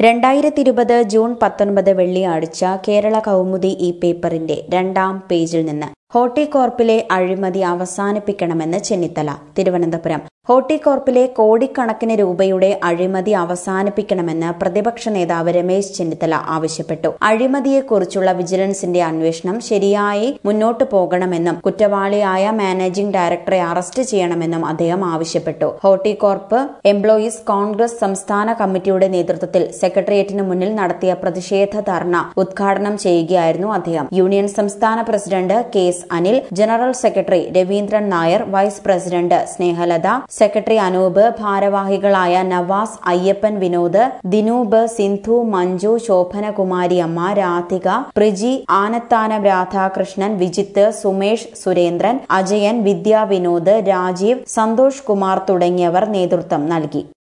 രണ്ടായിരത്തി ഇരുപത് ജൂൺ പത്തൊൻപത് വെള്ളിയാഴ്ച കേരള കൗമുദി ഈ പേപ്പറിന്റെ രണ്ടാം പേജിൽ നിന്ന് ഹോർട്ടികോർപ്പിലെ അഴിമതി അവസാനിപ്പിക്കണമെന്ന് ചെന്നിത്തല തിരുവനന്തപുരം ഹോർട്ടികോർപ്പിലെ കോടിക്കണക്കിന് രൂപയുടെ അഴിമതി അവസാനിപ്പിക്കണമെന്ന് പ്രതിപക്ഷ നേതാവ് രമേശ് ചെന്നിത്തല ആവശ്യപ്പെട്ടു അഴിമതിയെക്കുറിച്ചുള്ള വിജിലൻസിന്റെ അന്വേഷണം ശരിയായി മുന്നോട്ടു പോകണമെന്നും കുറ്റവാളിയായ മാനേജിംഗ് ഡയറക്ടറെ അറസ്റ്റ് ചെയ്യണമെന്നും അദ്ദേഹം ആവശ്യപ്പെട്ടു ഹോർട്ടികോർപ്പ് എംപ്ലോയീസ് കോൺഗ്രസ് സംസ്ഥാന കമ്മിറ്റിയുടെ നേതൃത്വത്തിൽ സെക്രട്ടേറിയറ്റിന് മുന്നിൽ നടത്തിയ പ്രതിഷേധ ധർണ ഉദ്ഘാടനം ചെയ്യുകയായിരുന്നു അദ്ദേഹം യൂണിയൻ സംസ്ഥാന president K S Anil general secretary Raveendran Nair vice president Snehalatha secretary Anoop ഭാരവാഹികളായ നവാസ് അയ്യപ്പൻ വിനോദ് ദിനൂപ് സിന്ധു മഞ്ജു ശോഭനകുമാരി അമ്മ രാധിക പ്രിജി ആനത്താനം രാധാകൃഷ്ണൻ വിജിത്ത് സുമേഷ് സുരേന്ദ്രൻ അജയൻ വിദ്യാ വിനോദ് രാജീവ് സന്തോഷ് കുമാർ തുടങ്ങിയവർ നേതൃത്വം നൽകി